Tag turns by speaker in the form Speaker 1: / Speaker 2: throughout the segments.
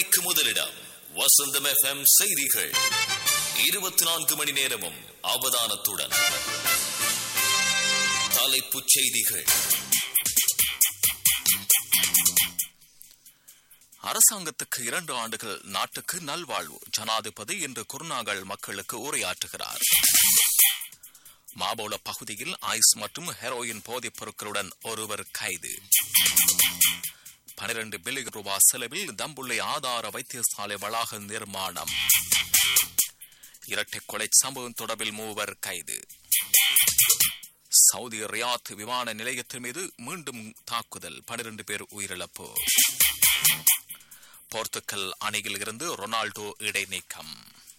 Speaker 1: செய்திக்கு முதலிடம் வசந்தம் எஃப்எம் செய்திகள் இருபத்தி நான்கு மணி நேரமும் அவதானத்துடன் தலைப்புச் செய்திகள் அரசாங்கத்துக்கு இரண்டு ஆண்டுகள் நாட்டுக்கு நல்வாழ்வு ஜனாதிபதி இன்று குருநாகல் மக்களுக்கு உரையாற்றுகிறார் மாபோல பகுதியில் ஐஸ் மற்றும் ஹெரோயின் போதைப் பொருட்களுடன் ஒருவர் கைது பனிரெண்டு பில்லியன் ரூபாய் செலவில் தம்புள்ளை ஆதார வைத்தியசாலை வளாக நிர்மாணம் இரட்டை கொலை சம்பவம் தொடர்பில் மூவர் கைது சவுதி ரியாத் விமான நிலையத்தின் மீது மீண்டும் தாக்குதல் பனிரெண்டு பேர் உயிரிழப்பு போர்த்துக்கல் அணியில் இருந்து ரொனால்டோ இடைநீக்கம்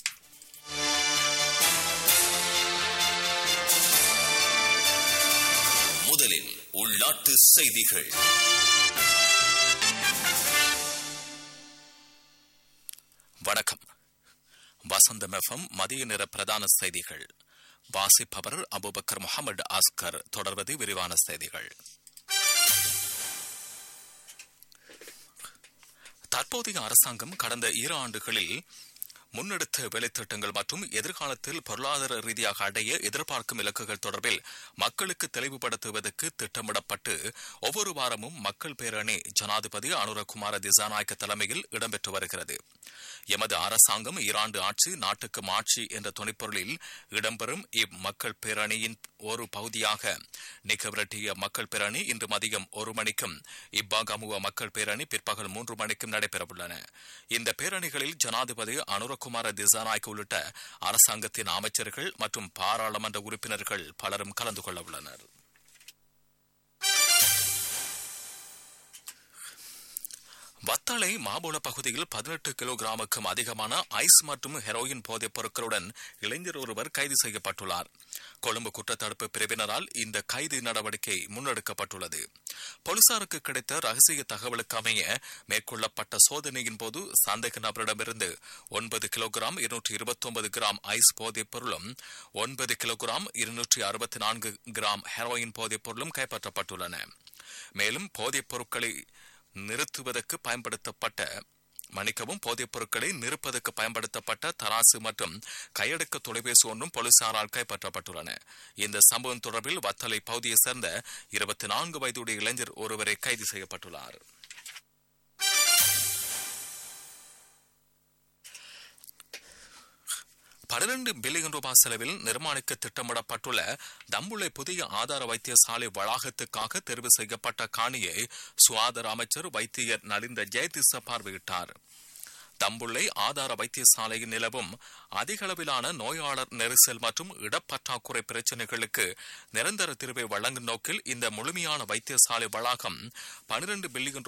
Speaker 1: முதலில் உள்நாட்டு செய்திகள் வணக்கம் வசந்தம் எஃப்எம் மதிய நேர பிரதான செய்திகள் வாசிப்பவர் அபுபக்கர் முகமது அஸ்கர் தொடர்வது விரிவான செய்திகள் தற்போதைய அரசாங்கம் கடந்த இரு ஆண்டுகளில் முன்னெடுத்த வேலைத்திட்டங்கள் மற்றும் எதிர்காலத்தில் பொருளாதார ரீதியாக அடைய எதிர்பார்க்கும் இலக்குகள் தொடர்பில் மக்களுக்கு தெளிவுபடுத்துவதற்கு திட்டமிடப்பட்டு ஒவ்வொரு வாரமும் மக்கள் பேரணி ஜனாதிபதி அனுரகுமார திசாநாயக்க தலைமையில் இடம்பெற்று வருகிறது எமது அரசாங்கம் ஈராண்டு ஆட்சி நாட்டுக்கு மாட்சி என்ற துணைப்பொருளில் இடம்பெறும் இம்மக்கள் பேரணியின் ஒரு பகுதியாக நிக்கவிரட்டிய மக்கள் பேரணி இன்று மதியம் ஒரு மணிக்கும் இப்பாகமுவ மக்கள் பேரணி பிற்பகல் மூன்று மணிக்கும் நடைபெறவுள்ளன இந்த பேரணிகளில் ஜனாதிபதி அனுரகுமார திசாநாயக் உள்ளிட்ட அரசாங்கத்தின் அமைச்சர்கள் மற்றும் பாராளுமன்ற உறுப்பினர்கள் பலரும் கலந்து கொள்ள உள்ளனர் வத்தாளை மாபோல பகுதியில் பதினெட்டு கிலோகிராமுக்கும் அதிகமான ஐஸ் மற்றும் ஹெரோயின் போதைப் பொருட்களுடன் இளைஞர் ஒருவர் கைது செய்யப்பட்டுள்ளார் கொழும்பு குற்றத்தடுப்பு பிரிவினரால் இந்த கைது நடவடிக்கை முன்னெடுக்கப்பட்டுள்ளது போலீசாருக்கு கிடைத்த ரகசிய தகவலுக்கு அமைய மேற்கொள்ளப்பட்ட சோதனையின் போது சந்தேக நபரிடமிருந்து ஒன்பது கிலோகிராம் இருநூற்றி இருபத்தி ஒன்பது கிராம் ஐஸ் போதைப் பொருளும் ஒன்பது கிலோகிராம் இருநூற்றி அறுபத்தி நான்கு கிராம் ஹெரோயின் போதைப் பொருளும் கைப்பற்றப்பட்டுள்ளன மேலும் போதைப் பொருட்களை நிறுத்துவதற்கு பயன்படுத்தப்பட்ட மன்னிக்கவும் போதைப் பொருட்களை நிறுப்பதற்கு பயன்படுத்தப்பட்ட தராசு மற்றும் கையடக்க தொலைபேசி ஒன்றும் போலீசாரால் கைப்பற்றப்பட்டுள்ளன இந்த சம்பவம் தொடர்பில் வத்தலை பகுதியைச் சேர்ந்த இருபத்தி நான்கு வயதுடைய இளைஞர் ஒருவரை கைது செய்யப்பட்டுள்ளார் பன்னிரண்டு பில்லியன் ரூபாய் செலவில் நிர்மாணிக்க திட்டமிடப்பட்டுள்ள தம்புள்ளை புதிய ஆதார வைத்தியசாலை வளாகத்துக்காக தெரிவு செய்யப்பட்ட காணியை சுகாதார அமைச்சர் வைத்தியர் நலிந்த ஜெயதிச பார்வையிட்டார் தம்புள்ளை ஆதார வைத்தியசாலையில் நிலவும் அதிக அளவிலான நோயாளர் நெரிசல் மற்றும் இடப்பற்றாக்குறை பிரச்சினைகளுக்கு நிரந்தர தீர்வை வழங்கும் நோக்கில் இந்த முழுமையான வைத்தியசாலை வளாகம் பனிரெண்டு பில்லியன்